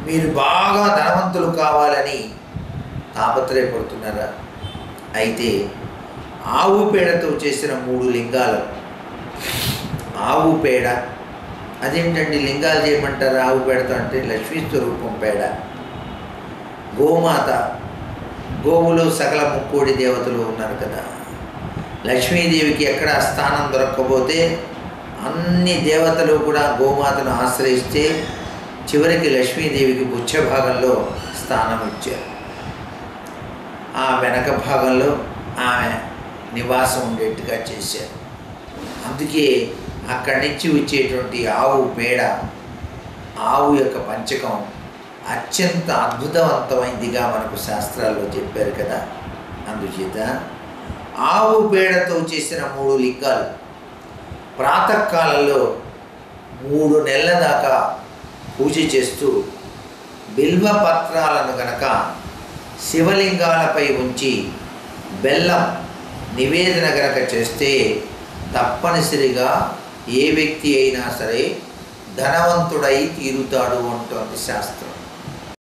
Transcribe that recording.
మీరు బాగా ధనవంతులు కావాలని తాపత్రయపడుతున్నారా అయితే ఆవు పేడతో చేసిన మూడు లింగాలు ఆవు పేడ అదేంటండి లింగాలు చేయమంటారు ఆవు పేడతో అంటే లక్ష్మీ స్వరూపం పేడ గోమాత గోవులు సకల ముక్కోడి దేవతలు ఉన్నారు కదా లక్ష్మీదేవికి ఎక్కడ స్థానం దొరక్కపోతే అన్ని దేవతలు కూడా గోమాతను ఆశ్రయిస్తే చివరికి లక్ష్మీదేవికి బుచ్చ భాగంలో స్థానం ఇచ్చారు ఆ వెనక భాగంలో ఆమె నివాసం ఉండేట్టుగా చేశారు అందుకే అక్కడి నుంచి వచ్చేటువంటి ఆవు పేడ ఆవు యొక్క పంచకం అత్యంత అద్భుతవంతమైందిగా మనకు శాస్త్రాల్లో చెప్పారు కదా అందుచేత ఆవు పేడతో చేసిన మూడు లింగాలు ప్రాతకాలంలో మూడు నెలల దాకా పూజ చేస్తూ బిల్వ పత్రాలను గనక శివలింగాలపై ఉంచి బెల్లం నివేదన గనక చేస్తే తప్పనిసరిగా ఏ వ్యక్తి అయినా సరే ధనవంతుడై తీరుతాడు అంటోంది శాస్త్రం